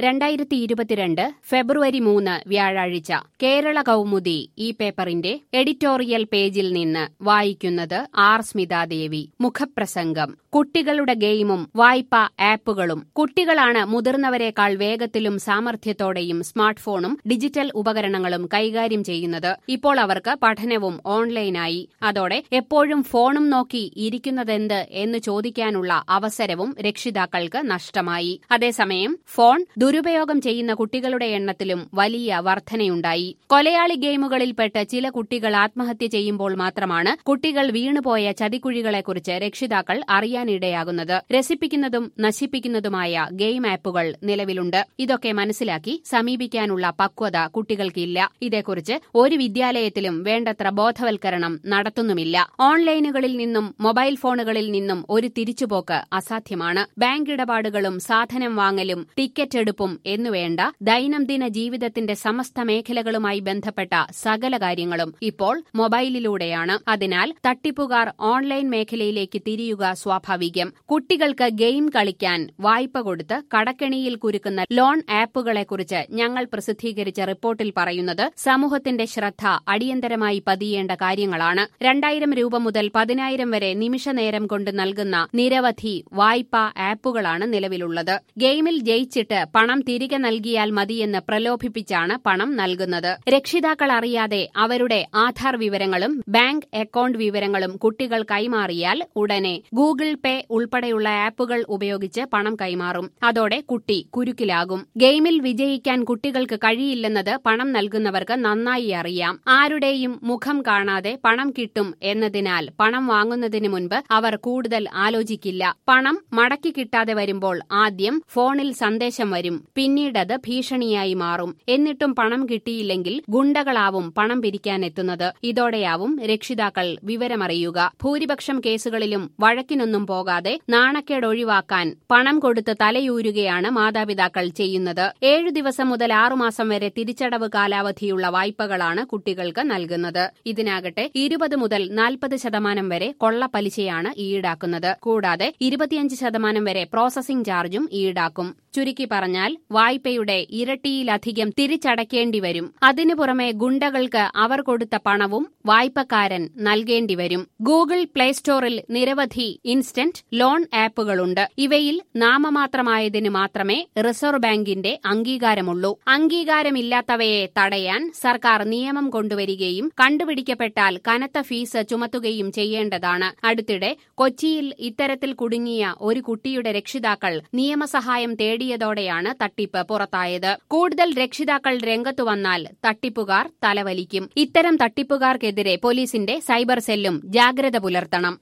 രണ്ടായിരത്തി ഇരുപത്തിരണ്ട് ഫെബ്രുവരി മൂന്ന് വ്യാഴാഴ്ച കേരള കൗമുദി ഈ പേപ്പറിന്റെ എഡിറ്റോറിയൽ പേജിൽ നിന്ന് വായിക്കുന്നത് ആർ സ്മിതാദേവി മുഖപ്രസംഗം കുട്ടികളുടെ ഗെയിമും വായ്പാ ആപ്പുകളും കുട്ടികളാണ് മുതിർന്നവരെക്കാൾ വേഗത്തിലും സാമർഥ്യത്തോടെയും സ്മാർട്ട് ഫോണും ഡിജിറ്റൽ ഉപകരണങ്ങളും കൈകാര്യം ചെയ്യുന്നത് ഇപ്പോൾ അവർക്ക് പഠനവും ഓൺലൈനായി അതോടെ എപ്പോഴും ഫോണും നോക്കി ഇരിക്കുന്നതെന്ത് എന്ന് ചോദിക്കാനുള്ള അവസരവും രക്ഷിതാക്കൾക്ക് നഷ്ടമായി അതേസമയം ഫോൺ ദുരുപയോഗം ചെയ്യുന്ന കുട്ടികളുടെ എണ്ണത്തിലും വലിയ വർധനയുണ്ടായി കൊലയാളി ഗെയിമുകളിൽപ്പെട്ട് ചില കുട്ടികൾ ആത്മഹത്യ ചെയ്യുമ്പോൾ മാത്രമാണ് കുട്ടികൾ വീണുപോയ ചതിക്കുഴികളെക്കുറിച്ച് രക്ഷിതാക്കൾ അറിയാനിടയാകുന്നത് രസിപ്പിക്കുന്നതും നശിപ്പിക്കുന്നതുമായ ഗെയിം ആപ്പുകൾ നിലവിലുണ്ട് ഇതൊക്കെ മനസ്സിലാക്കി സമീപിക്കാനുള്ള പക്വത കുട്ടികൾക്കില്ല ഇതേക്കുറിച്ച് ഒരു വിദ്യാലയത്തിലും വേണ്ടത്ര ബോധവൽക്കരണം നടത്തുന്നുമില്ല ഓൺലൈനുകളിൽ നിന്നും മൊബൈൽ ഫോണുകളിൽ നിന്നും ഒരു തിരിച്ചുപോക്ക് അസാധ്യമാണ് ബാങ്ക് ഇടപാടുകളും സാധനം വാങ്ങലും ടിക്കറ്റ് എടുപ്പും എന്നുവേണ്ട ദൈനംദിന ജീവിതത്തിന്റെ സമസ്ത മേഖലകളുമായി ബന്ധപ്പെട്ട സകല കാര്യങ്ങളും ഇപ്പോൾ മൊബൈലിലൂടെയാണ് അതിനാൽ തട്ടിപ്പുകാർ ഓൺലൈൻ മേഖലയിലേക്ക് തിരിയുക സ്വാഭാവികം കുട്ടികൾക്ക് ഗെയിം കളിക്കാൻ വായ്പ കൊടുത്ത് കടക്കെണിയിൽ കുരുക്കുന്ന ലോൺ ആപ്പുകളെക്കുറിച്ച് ഞങ്ങൾ പ്രസിദ്ധീകരിച്ച റിപ്പോർട്ടിൽ പറയുന്നത് സമൂഹത്തിന്റെ ശ്രദ്ധ അടിയന്തരമായി പതിയേണ്ട കാര്യങ്ങളാണ് രണ്ടായിരം രൂപ മുതൽ പതിനായിരം വരെ നിമിഷനേരം കൊണ്ട് നൽകുന്ന നിരവധി വായ്പാ ആപ്പുകളാണ് നിലവിലുള്ളത് ഗെയിമിൽ ജയിച്ചിട്ട് പണം തിരികെ നൽകിയാൽ മതിയെന്ന് പ്രലോഭിപ്പിച്ചാണ് പണം നൽകുന്നത് രക്ഷിതാക്കൾ അറിയാതെ അവരുടെ ആധാർ വിവരങ്ങളും ബാങ്ക് അക്കൌണ്ട് വിവരങ്ങളും കുട്ടികൾ കൈമാറിയാൽ ഉടനെ ഗൂഗിൾ പേ ഉൾപ്പെടെയുള്ള ആപ്പുകൾ ഉപയോഗിച്ച് പണം കൈമാറും അതോടെ കുട്ടി കുരുക്കിലാകും ഗെയിമിൽ വിജയിക്കാൻ കുട്ടികൾക്ക് കഴിയില്ലെന്നത് പണം നൽകുന്നവർക്ക് നന്നായി അറിയാം ആരുടെയും മുഖം കാണാതെ പണം കിട്ടും എന്നതിനാൽ പണം വാങ്ങുന്നതിന് മുൻപ് അവർ കൂടുതൽ ആലോചിക്കില്ല പണം മടക്കി കിട്ടാതെ വരുമ്പോൾ ആദ്യം ഫോണിൽ സന്ദേശം വരും പിന്നീടത് ഭീഷണിയായി മാറും എന്നിട്ടും പണം കിട്ടിയില്ലെങ്കിൽ ഗുണ്ടകളാവും പണം പിരിക്കാനെത്തുന്നത് ഇതോടെയാവും രക്ഷിതാക്കൾ വിവരമറിയുക ഭൂരിപക്ഷം കേസുകളിലും വഴക്കിനൊന്നും പോകാതെ നാണക്കേട് ഒഴിവാക്കാൻ പണം കൊടുത്ത് തലയൂരുകയാണ് മാതാപിതാക്കൾ ചെയ്യുന്നത് ഏഴു ദിവസം മുതൽ ആറുമാസം വരെ തിരിച്ചടവ് കാലാവധിയുള്ള വായ്പകളാണ് കുട്ടികൾക്ക് നൽകുന്നത് ഇതിനാകട്ടെ ഇരുപത് മുതൽ നാൽപ്പത് ശതമാനം വരെ കൊള്ള പലിശയാണ് ഈടാക്കുന്നത് കൂടാതെ ഇരുപത്തിയഞ്ച് ശതമാനം വരെ പ്രോസസിംഗ് ചാർജും ഈടാക്കും ചുരുക്കി പറഞ്ഞാൽ വായ്പയുടെ ഇരട്ടിയിലധികം തിരിച്ചടയ്ക്കേണ്ടി വരും അതിനു പുറമെ ഗുണ്ടകൾക്ക് അവർ കൊടുത്ത പണവും വായ്പക്കാരൻ നൽകേണ്ടി വരും ഗൂഗിൾ പ്ലേ സ്റ്റോറിൽ നിരവധി ഇൻസ്റ്റന്റ് ലോൺ ആപ്പുകളുണ്ട് ഇവയിൽ നാമമാത്രമായതിനു മാത്രമേ റിസർവ് ബാങ്കിന്റെ അംഗീകാരമുള്ളൂ അംഗീകാരമില്ലാത്തവയെ തടയാൻ സർക്കാർ നിയമം കൊണ്ടുവരികയും കണ്ടുപിടിക്കപ്പെട്ടാൽ കനത്ത ഫീസ് ചുമത്തുകയും ചെയ്യേണ്ടതാണ് അടുത്തിടെ കൊച്ചിയിൽ ഇത്തരത്തിൽ കുടുങ്ങിയ ഒരു കുട്ടിയുടെ രക്ഷിതാക്കൾ നിയമസഹായം തേടിയതോടെയാണ് തട്ടിപ്പ് പുറത്തായത് കൂടുതൽ രക്ഷിതാക്കൾ രംഗത്തു വന്നാൽ തട്ടിപ്പുകാർ തലവലിക്കും ഇത്തരം തട്ടിപ്പുകാർക്കെതിരെ പോലീസിന്റെ സൈബർ സെല്ലും ജാഗ്രത പുലർത്തണം